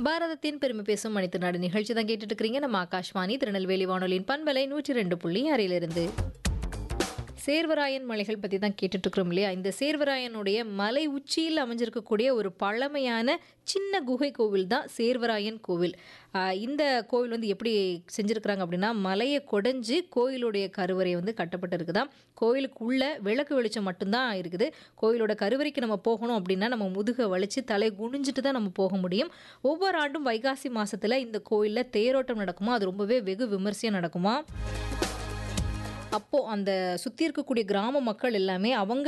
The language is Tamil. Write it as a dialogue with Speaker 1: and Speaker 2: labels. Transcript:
Speaker 1: பாரதத்தின் பெருமை பேசும் மனித நாடு நிகழ்ச்சி தான் கேட்டுட்டு இருக்கிறீங்க நம்ம ஆகாஷ்வாணி திருநெல்வேலி வானொலியின் பண்பலை நூற்றி ரெண்டு புள்ளி ஆறிலிருந்து சேர்வராயன் மலைகள் பற்றி தான் கேட்டுட்டு இருக்கிறோம் இல்லையா இந்த சேர்வராயனுடைய மலை உச்சியில் அமைஞ்சிருக்கக்கூடிய ஒரு பழமையான சின்ன குகை கோவில் தான் சேர்வராயன் கோவில் ஆஹ் இந்த கோவில் வந்து எப்படி செஞ்சுருக்கிறாங்க அப்படின்னா மலையை கொடைஞ்சு கோயிலுடைய கருவறை வந்து கட்டப்பட்டிருக்குதாம் கோயிலுக்குள்ள விளக்கு வெளிச்சம் மட்டும்தான் இருக்குது கோயிலோட கருவறைக்கு நம்ம போகணும் அப்படின்னா நம்ம முதுகை வலிச்சு தலை குனிஞ்சிட்டு தான் நம்ம போக முடியும் ஒவ்வொரு ஆண்டும் வைகாசி மாசத்துல இந்த கோயிலில் தேரோட்டம் நடக்குமா அது ரொம்பவே வெகு விமர்சையாக நடக்குமா அப்போது அந்த சுற்றி இருக்கக்கூடிய கிராம மக்கள் எல்லாமே அவங்க